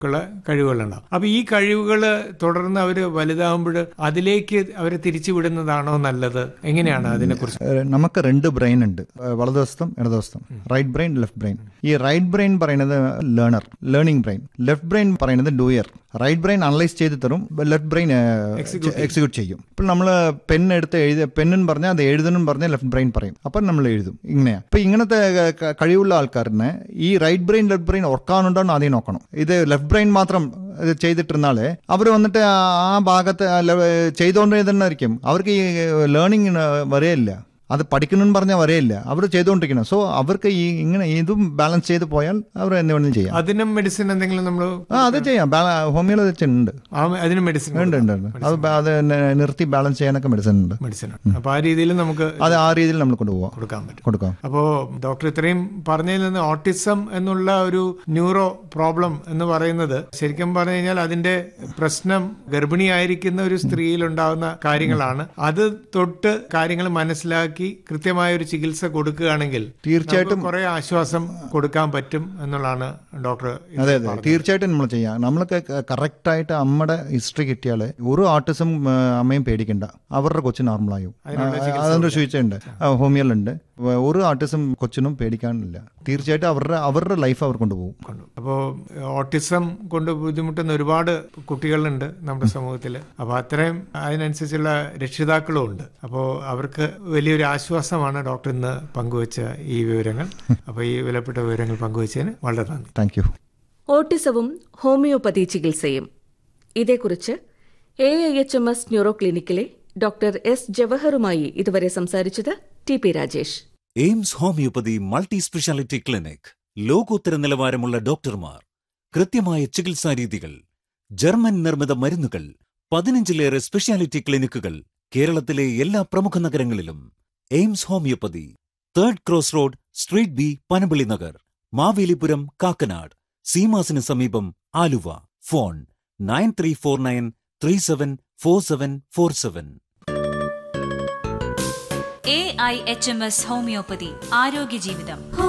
ഉള്ള കഴിവുകളുണ്ടാവും അപ്പൊ ഈ കഴിവുകൾ തുടർന്ന് അവർ വലുതാകുമ്പോൾ അതിലേക്ക് അവരെ തിരിച്ചുവിടുന്നതാണോ നല്ലത് എങ്ങനെയാണ് അതിനെക്കുറിച്ച് ഏഹ് നമുക്ക് രണ്ട് ബ്രെയിൻ ഉണ്ട് ഏഹ് വലതുവശത്തും ഇടതുവശത്തും റൈറ്റ് ബ്രെയിൻ ലെഫ്റ്റ് ബ്രെയിൻ ഈ റൈറ്റ് ബ്രെയിൻ പറയുന്നത് learner learning brain left brain പറയുന്നത് ഡൂയർ റൈറ്റ് ബ്രെയിൻ അനലൈസ് ചെയ്ത് തരും ലെഫ്റ്റ് ബ്രെയിൻ എക്സിക്യൂട്ട് ചെയ്യും ഇപ്പോൾ നമ്മൾ പെൻ എടുത്ത് എഴുതി പെണ്ണെന്ന് പറഞ്ഞാൽ അത് എഴുതണം പറഞ്ഞാൽ ലെഫ്റ്റ് ബ്രെയിൻ പറയും അപ്പം നമ്മൾ എഴുതും ഇങ്ങനെയാ ഇപ്പൊ ഇങ്ങനത്തെ ക- ക- കഴിവുള്ള ആൾക്കാരന് ഈ റൈറ്റ് ബ്രെയിൻ ലെഫ്റ്റ് ബ്രെയിൻ ഉറക്കാനുണ്ടോ എന്ന് ആദ്യം നോക്കണം ഇത് ലെഫ്റ്റ് ബ്രെയിൻ മാത്രം ഇത് ചെയ്തിട്ടിരുന്നാല് അവർ വന്നിട്ട് ആ ആ ഭാഗത്ത് ചെയ്തുകൊണ്ടേ തന്നെ ആയിരിക്കും അവർക്ക് ഈ ലേണിംഗ് വരെയില്ല അത് പഠിക്കണമെന്ന് പറഞ്ഞാൽ വരെയില്ല അവർ ചെയ്തുകൊണ്ടിരിക്കണം സോ അവർക്ക് ഈ ഇങ്ങനെ ഇതും ബാലൻസ് ചെയ്ത് പോയാൽ അവർ എന്ത് വേണമെങ്കിലും ചെയ്യാം അതിനും മെഡിസിൻ എന്തെങ്കിലും നമ്മൾ ആ അത് ചെയ്യാം ഹോമിയോളജി ഉണ്ട് അതിനും മെഡിസിൻ ഉണ്ട് ഉണ്ട് ഉണ്ട് അത് ബാ- അത് ന- നിർത്തി ബാലൻസ് ചെയ്യാനൊക്കെ മെഡിസിൻ ഉണ്ട് മെഡിസിൻ അപ്പൊ ആ രീതിയിൽ നമുക്ക് അത് ആ രീതിയിൽ നമ്മൾ കൊണ്ടുപോകാം കൊടുക്കാൻ പറ്റും കൊടുക്കാം അപ്പോ ഡോക്ടർ ഇത്രയും പറഞ്ഞതിൽ നിന്ന് ഓട്ടിസം എന്നുള്ള ഒരു ന്യൂറോ പ്രോബ്ലം എന്ന് പറയുന്നത് ശരിക്കും പറഞ്ഞു കഴിഞ്ഞാൽ അതിന്റെ പ്രശ്നം ഗർഭിണിയായിരിക്കുന്ന ഒരു സ്ത്രീയിൽ ഉണ്ടാകുന്ന കാര്യങ്ങളാണ് അത് തൊട്ട് കാര്യങ്ങൾ മനസ്സിലാക്കി കൃത്യമായ ഒരു ചികിത്സ കൊടുക്കുകയാണെങ്കിൽ തീർച്ചയായിട്ടും കുറെ ആശ്വാസം കൊടുക്കാൻ പറ്റും എന്നുള്ളതാണ് ഡോക്ടർ അതെ അതെ തീർച്ചയായിട്ടും നമ്മൾ ചെയ്യാം നമ്മൾക്ക് കറക്റ്റായിട്ട് അമ്മയുടെ ഹിസ്റ്ററി കിട്ടിയാൽ ഒരു ആർട്ടിസം അമ്മയും പേടിക്കണ്ട അവരുടെ കൊച്ചു നോർമലായും അതിൻ്റെ ചികിത്സയുണ്ട് ഹോമിയോയിലുണ്ട് ഒരു ആർട്ടിസം കൊച്ചിനും പേടിക്കാനില്ല തീർച്ചയായിട്ടും അവരുടെ അവരുടെ ലൈഫ് അവർ കൊണ്ടുപോകും കൊണ്ടു അപ്പോൾ ഓട്ടിസം കൊണ്ട് ബുദ്ധിമുട്ടുന്ന ഒരുപാട് കുട്ടികളുണ്ട് നമ്മുടെ സമൂഹത്തിൽ അപ്പോൾ അത്രയും അതിനനുസരിച്ചുള്ള രക്ഷിതാക്കളും ഉണ്ട് അപ്പോൾ അവർക്ക് വലിയൊരു ആശ്വാസമാണ് ഡോക്ടർ ഇന്ന് പങ്കുവച്ച ഈ വിവരങ്ങൾ അപ്പോൾ ഈ വിലപ്പെട്ട വിവരങ്ങൾ പങ്കുവച്ചതിന് വളരെ നന്ദി താങ്ക് യു ഓട്ടിസവും ഹോമിയോപ്പതി ചികിത്സയും ഇതേക്കുറിച്ച് A I H M S neuro ക്ലിനിക്കിലെ ഡോക്ടർ എസ് ജവഹറുമായി ഇതുവരെ സംസാരിച്ചത് T P Rajesh AIMS homeopathy multi speciality clinic ലോകോത്തര നിലവാരമുള്ള ഡോക്ടർമാർ കൃത്യമായ ചികിത്സാ രീതികൾ ജർമ്മൻ നിർമ്മിത മരുന്നുകൾ പതിനഞ്ചിലേറെ സ്പെഷ്യാലിറ്റി ക്ലിനിക്കുകൾ കേരളത്തിലെ എല്ലാ പ്രമുഖ നഗരങ്ങളിലും AIMS homeopathy third cross road street B Panampilly Nagar Mavelipuram Kakkanad സീമാസിന് സമീപം Aluva phone nine three four nine three seven four seven four seven A I H M S homeopathy ആരോഗ്യ ജീവിതം